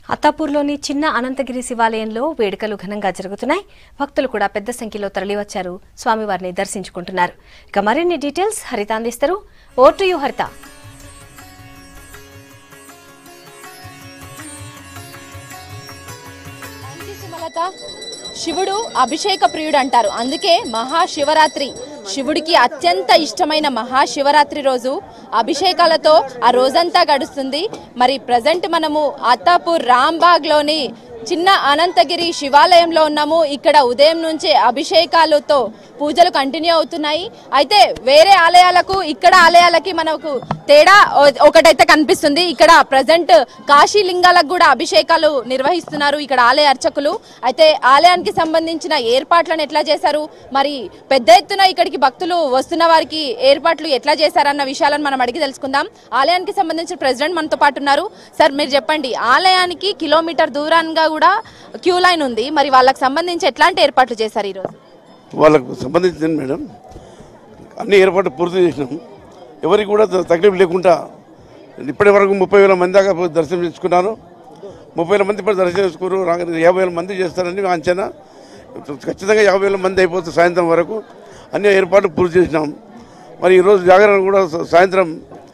అత్తాపూర్లోని చిన్న అనంతగిరి శివాలయంలో వేడుకలు ఘనంగా జరుగుతున్నాయి భక్తులు కూడా పెద్ద సంఖ్యలో తరలివచ్చారు స్వామివారిని దర్శించుకుంటున్నారు ఇక మరిన్ని డీటెయిల్స్ హరిత అందిస్తారు over to you Haritha thank you Sumalatha శివుడు అభిషేక ప్రియుడు అంటారు అందుకే మహాశివరాత్రి శివుడికి అత్యంత ఇష్టమైన మహాశివరాత్రి రోజు అభిషేకాలతో ఆ రోజంతా గడుస్తుంది మరి ప్రజెంట్ మనము అత్తాపూర్ రాంబాగ్లోని చిన్న అనంతగిరి శివాలయంలో ఉన్నాము ఇక్కడ ఉదయం నుంచి అభిషేకాలతో పూజలు కంటిన్యూ అవుతున్నాయి అయితే వేరే ఆలయాలకు ఇక్కడ ఆలయాలకి మనకు తేడా ఓ- ఒకటైతే కనిపిస్తుంది ఇక్కడ ప్రజెంట్ కాశీ లింగాలకు కూడా అభిషేకాలు నిర్వహిస్తున్నారు ఇక్కడ ఆలయ అర్చకులు అయితే ఆలయానికి సంబంధించిన ఏర్పాట్లను ఎట్లా చేశారు మరి పెద్ద ఎత్తున ఇక్కడికి భక్తులు వస్తున్న వారికి ఏర్పాట్లు ఎట్లా చేశారన్న విషయాలను మనం అడిగి తెలుసుకుందాం ఆలయానికి సంబంధించిన ప్రెసిడెంట్ మనతో పాటు ఉన్నారు సార్ మీరు చెప్పండి ఆలయానికి కిలోమీటర్ దూరంగా కూడా క్యూ లైన్ ఉంది మరి వాళ్ళకి సంబంధించి ఎట్లాంటి ఏర్పాట్లు చేశారు ఈరోజు వాళ్ళకు సంబంధించింది మేడం అన్ని ఏర్పాట్లు పూర్తి చేసినాం ఎవరికి కూడా త- తక్లీఫ్ లేకుండా ఇప్పటి వరకు ముప్పై వేల మంది దాకా పోయి దర్శనం చేసుకున్నారు ముప్పై వేల మంది ఇప్పుడు దర్శనం చేసుకున్నారు రాగా యాభై వేల మంది చేస్తారని మా అంచనా ఖచ్చితంగా యాభై వేల మంది అయిపోతుంది సాయంత్రం వరకు అన్ని ఏర్పాట్లు పూర్తి చేసినాం మరి ఈరోజు జాగరణ కూడా స- సాయంత్రం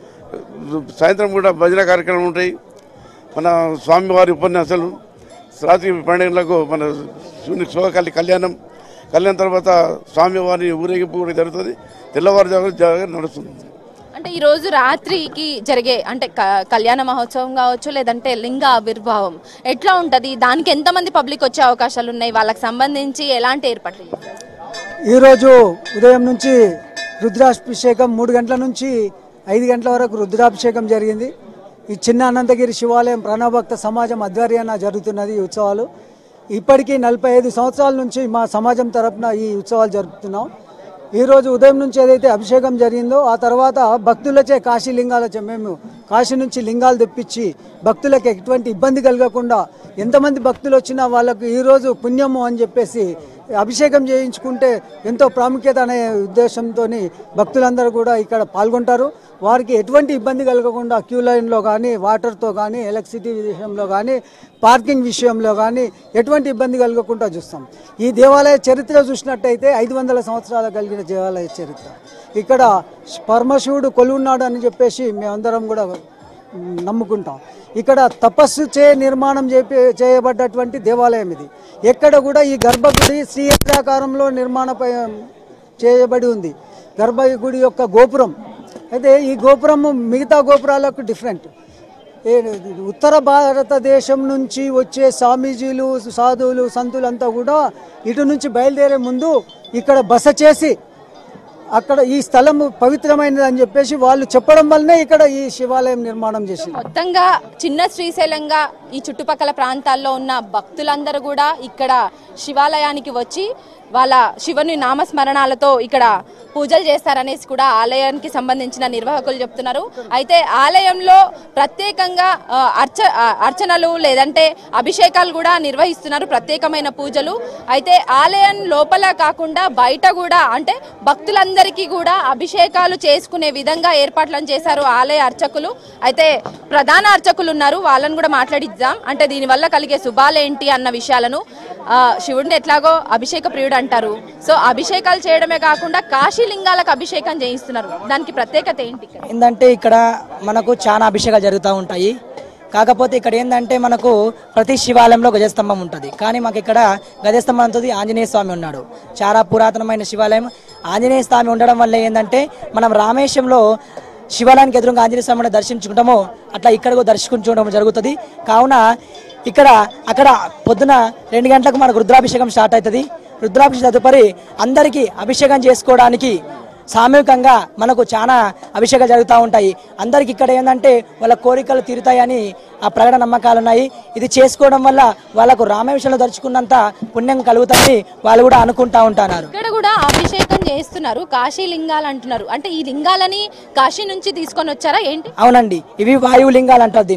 సాయంత్రం కూడా భజన కార్యక్రమాలు ఉంటాయి మన స్వామివారి ఉపన్యాసాలు రాత్రి పండుగలకు మన శివుని శివకాళి కళ్యాణం కళ్యాణం తర్వాత స్వామివారి ఊరేగింపు కూడా జరుగుతుంది తెల్లవారుజామున జాగరణ నడుస్తుంది అంటే ఈ రోజు రాత్రికి జరిగే అంటే క- కళ్యాణ మహోత్సవం కావచ్చు లేదంటే లింగ ఆవిర్భావం ఎట్లా ఉంటది దానికి ఎంతమంది పబ్లిక్ వచ్చే అవకాశాలు ఉన్నాయి వాళ్ళకి సంబంధించి ఎలాంటి ఏర్పాట్లు చేశారు? ఈరోజు ఉదయం నుంచి రుద్రాభిషేకం మూడు గంటల నుంచి ఐదు గంటల వరకు రుద్రాభిషేకం జరిగింది ఈ చిన్న అనంతగిరి శివాలయం ప్రణభక్త సమాజం ఆధ్వర్యాన జరుగుతున్నది ఈ ఉత్సవాలు ఇప్పటికీ నలభై ఐదు సంవత్సరాల నుంచి మా సమాజం తరపున ఈ ఉత్సవాలు జరుపుతున్నాం ఈరోజు ఉదయం నుంచి ఏదైతే అభిషేకం జరిగిందో ఆ తర్వాత భక్తులచే కాశీ లింగాలచే మేము కాశీ నుంచి లింగాలు తెప్పించి భక్తులకు ఎటువంటి ఇబ్బంది కలగకుండా ఎంతమంది భక్తులు వచ్చినా వాళ్ళకు ఈరోజు పుణ్యము అని చెప్పేసి అభిషేకం చేయించుకుంటే ఎంతో ప్రాముఖ్యత అనే ఉద్దేశంతో భక్తులందరూ కూడా ఇక్కడ పాల్గొంటారు వారికి ఎటువంటి ఇబ్బంది కలగకుండా క్యూ లైన్లో కానీ వాటర్తో కానీ ఎలక్ట్రిసిటీ విషయంలో కానీ పార్కింగ్ విషయంలో కానీ ఎటువంటి ఇబ్బంది కలగకుండా చూస్తాం ఈ దేవాలయ చరిత్ర చూసినట్టయితే ఐదు వందల సంవత్సరాలు కలిగిన దేవాలయ చరిత్ర ఇక్కడ పరమశివుడు కొలువున్నాడు అని చెప్పేసి మేమందరం కూడా నమ్ముకుంటాం ఇక్కడ తపస్సు చే నిర్మాణం చేపి చేయబడ్డటువంటి దేవాలయం ఇది ఎక్కడ కూడా ఈ గర్భగుడి శ్రీయత్రాకారంలో నిర్మాణ చేయబడి ఉంది గర్భగుడి యొక్క గోపురం అయితే ఈ గోపురం మిగతా గోపురాలకు డిఫరెంట్ ఏ- ఉత్తర భారతదేశం నుంచి వచ్చే స్వామీజీలు సాధువులు సంతులంతా కూడా ఇటు నుంచి బయలుదేరే ముందు ఇక్కడ బస చేసి అక్కడ ఈ స్థలం పవిత్రమైనది అని చెప్పేసి వాళ్ళు చెప్పడం వల్లనే ఇక్కడ ఈ శివాలయం నిర్మాణం చేసింది మొత్తంగా చిన్న శ్రీశైలంగా ఈ చుట్టుపక్కల ప్రాంతాల్లో ఉన్న భక్తులందరూ కూడా ఇక్కడ శివాలయానికి వచ్చి వాళ్ళ శివుని నామస్మరణాలతో ఇక్కడ పూజలు చేస్తారనేసి కూడా ఆలయానికి సంబంధించిన నిర్వాహకులు చెప్తున్నారు అయితే ఆలయంలో ప్రత్యేకంగా ఆ, అర్చ ఆ, అర్చనలు లేదంటే అభిషేకాలు కూడా నిర్వహిస్తున్నారు ప్రత్యేకమైన పూజలు అయితే ఆలయం లోపల కాకుండా బయట కూడా అంటే భక్తులందరికీ కూడా అభిషేకాలు చేసుకునే విధంగా ఏర్పాట్లను చేశారు ఆలయ అర్చకులు అయితే ప్రధాన అర్చకులు ఉన్నారు వాళ్ళని కూడా మాట్లాడిద్దాం అంటే దీనివల్ల కలిగే శుభాలేంటి అన్న విషయాలను ఆ, శివుడిని ఎట్లాగో అభిషేక ప్రియుడు అంటారు సో అభిషేకాలు చేయడమే కాకుండా కాశీ లింగాలకు అభిషేకం చేయిస్తున్నారు దానికి ప్రత్యేకత ఏంటి ఇక్కడ ఏంటంటే ఇక్కడ మనకు చాలా అభిషేకాలు జరుగుతూ ఉంటాయి కాకపోతే ఇక్కడ ఏంటంటే మనకు ప్రతి శివాలయంలో గజస్తంభం ఉంటుంది కానీ మాకు ఇక్కడ గజస్తంభం ఉంటుంది ఆంజనేయ స్వామి ఉన్నాడు చాలా పురాతనమైన శివాలయం ఆంజనేయ స్వామి ఉండడం వల్ల ఏంటంటే మనం రామేశ్వరంలో శివాలయానికి ఎదురుగా ఆంజనేయ స్వామిని దర్శించుకుంటామో అట్లా ఇక్కడ కూడా దర్శించుకోవడం జరుగుతుంది కావున ఇక్కడ అక్కడ పొద్దున రెండు గంటలకు మనకు రుద్రాభిషేకం స్టార్ట్ అవుతుంది రుద్రాభిషేకం తదుపరి అందరికీ అభిషేకం చేసుకోవడానికి సామూహికంగా మనకు చాలా అభిషేకాలు జరుగుతూ ఉంటాయి అందరికి ఇక్కడ ఏంటంటే వాళ్ళ కోరికలు తీరుతాయని ఆ ప్రకటన నమ్మకాలు ఉన్నాయి ఇది చేసుకోవడం వల్ల వాళ్ళకు రామేశ్వరంలో దర్చుకున్నంత పుణ్యం కలుగుతుందని వాళ్ళు కూడా అనుకుంటా ఉంటున్నారు ఇక్కడ కూడా అభిషేకం చేస్తున్నారు కాశీ లింగాలు అంటున్నారు అంటే ఈ లింగాలని కాశీ నుంచి తీసుకొని వచ్చారా ఏంటి అవునండి ఇవి వాయువు లింగాలు అంటారు దీన్ని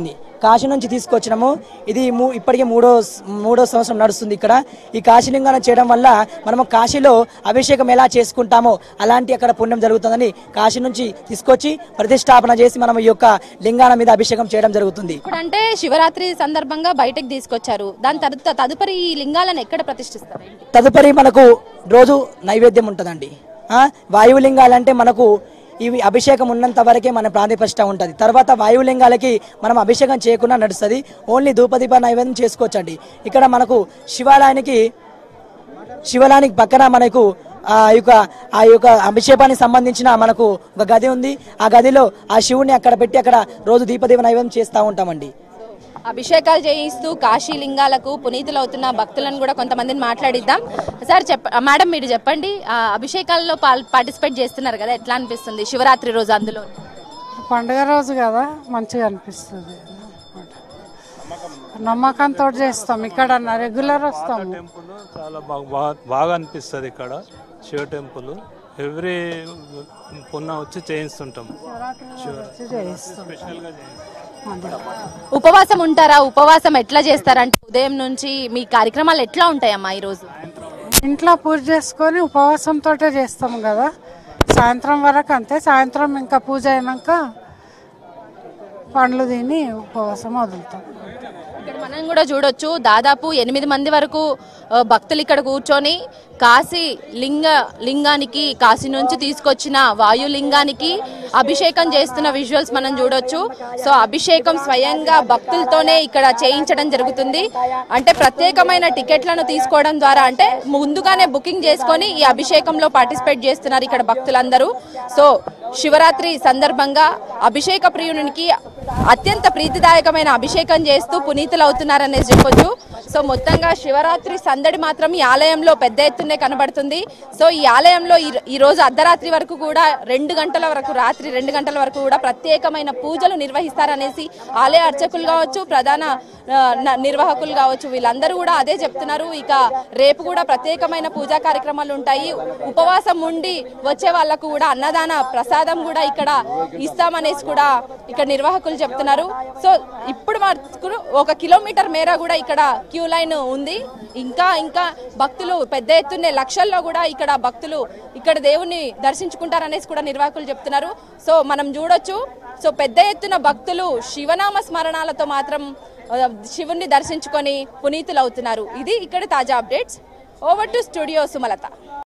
కాశీ నుంచి తీసుకొచ్చినాము ఇది మూ- ఇప్పటికే మూడో మూడో సంవత్సరం నడుస్తుంది ఇక్కడ ఈ కాశీలింగాన్ని చేయడం వల్ల మనము కాశీలో అభిషేకం ఎలా చేసుకుంటామో అలాంటి అక్కడ పుణ్యం జరుగుతుందని కాశీ నుంచి తీసుకొచ్చి ప్రతిష్టాపన చేసి మనం ఈ యొక్క లింగాల మీద అభిషేకం చేయడం జరుగుతుంది ఇప్పుడు అంటే శివరాత్రి సందర్భంగా బయటకు తీసుకొచ్చారు దాని తరువాత తదుపరి ఈ లింగాలను ఎక్కడ ప్రతిష్ఠిస్తారు తదుపరి మనకు రోజు నైవేద్యం ఉంటుందండి ఆ, వాయులింగాలంటే మనకు ఇవి అభిషేకం ఉన్నంత వరకే మన ప్రాణప్రతిష్ట ఉంటుంది తర్వాత వాయులింగాలకి మనం అభిషేకం చేయకుండా నడుస్తుంది ఓన్లీ ధూపదీప నైవేద్యం చేసుకోవచ్చండి ఇక్కడ మనకు శివాలయానికి శివాలయానికి పక్కన మనకు ఆ యొక్క ఆ యొక్క అభిషేకానికి సంబంధించిన మనకు ఒక గది ఉంది ఆ గదిలో ఆ శివుని అక్కడ పెట్టి అక్కడ రోజు దీపదీప నైవేద్యం చేస్తూ ఉంటామండి అభిషేకాలు చేయిస్తూ కాశీ లింగాలకు పునీతులవుతున్న భక్తులను కూడా కొంతమందిని మాట్లాడిద్దాం సార్ చెప్ప మేడం మీరు చెప్పండి ఆ అభిషేకాల్లో పార్టిసిపేట్ చేస్తున్నారు కదా ఎట్లా అనిపిస్తుంది శివరాత్రి రోజు అందులో పండుగ రోజు కదా మంచిగా అనిపిస్తుంది నమ్మకంతో చేస్తాం ఇక్కడ రెగ్యులర్ వస్తాము టెంపుల్ చాలా బాగా బాగా- బాగా అనిపిస్తుంది ఇక్కడ శివ టెంపుల్ ఎవ్రీ పున్న వచ్చి చేయిస్తుంటాం వచ్చి చేయిస్తాం స్పెషల్గా చేయిస్తాం అదే. ఉపవాసం ఉంటారా ఉపవాసం ఎట్లా చేస్తారంటే ఉదయం నుంచి మీ కార్యక్రమాలు ఎట్లా ఉంటాయమ్మా ఈ రోజు ఇంట్లో పూజ చేసుకొని ఉపవాసంతో చేస్తాం కదా సాయంత్రం వరకు అంతే సాయంత్రం ఇంకా పూజ అయినాక పండ్లు తిని ఉపవాసం వదులుతాం ఇక్కడ మనం కూడా చూడొచ్చు దాదాపు ఎనిమిది మంది వరకు ఆ, భక్తులు ఇక్కడ కూర్చొని కాశీ లింగ లింగానికి కాశీ నుంచి తీసుకొచ్చిన వాయు లింగానికి అభిషేకం చేస్తున్న విజువల్స్ మనం చూడొచ్చు సో అభిషేకం స్వయంగా భక్తులతోనే ఇక్కడ చేయించడం జరుగుతుంది అంటే ప్రత్యేకమైన టికెట్లను తీసుకోవడం ద్వారా అంటే ముందుగానే బుకింగ్ చేసుకొని ఈ అభిషేకంలో పార్టిసిపేట్ చేస్తున్నారు ఇక్కడ భక్తులందరూ సో శివరాత్రి సందర్భంగా అభిషేక ప్రియునికి అత్యంత ప్రీతిదాయకమైన అభిషేకం చేస్తూ పునీతులు అవుతున్నారనేసి చెప్పొచ్చు సో మొత్తంగా శివరాత్రి సందడి మాత్రం ఈ ఆలయంలో పెద్ద ఎత్తునే కనబడుతుంది సో ఈ ఆలయంలో ఈ- ఈ రోజు అర్ధరాత్రి వరకు కూడా రెండు గంటల వరకు రాత్రి రెండు గంటల వరకు కూడా ప్రత్యేకమైన పూజలు నిర్వహిస్తారనేసి ఆలయ అర్చకులు కావచ్చు ప్రధాన ఆ, న- నిర్వాహకులు కావచ్చు వీళ్ళందరూ కూడా అదే చెప్తున్నారు ఇక రేపు కూడా ప్రత్యేకమైన పూజా కార్యక్రమాలు ఉంటాయి ఉపవాసం ఉండి వచ్చే వాళ్ళకు కూడా అన్నదాన ప్రసాదం కూడా ఇక్కడ ఇస్తామనేసి కూడా ఇక్కడ నిర్వాహకులు చెప్తున్నారు సో ఇప్పుడు మటుకు ఒక కిలోమీటర్ మేర కూడా ఇక్కడ క్యూ లైన్ ఉంది ఇంకా ఇంకా భక్తులు పెద్ద ఎత్తునే లక్షల్లో కూడా ఇక్కడ భక్తులు ఇక్కడ దేవుణ్ణి దర్శించుకుంటారనేసి కూడా నిర్వాహకులు చెప్తున్నారు సో మనం చూడొచ్చు సో పెద్ద ఎత్తున భక్తులు శివనామ స్మరణాలతో మాత్రం ఆ, శివుణ్ణి దర్శించుకొని పునీతులు అవుతున్నారు ఇది ఇక్కడ తాజా updates over to studio Sumalatha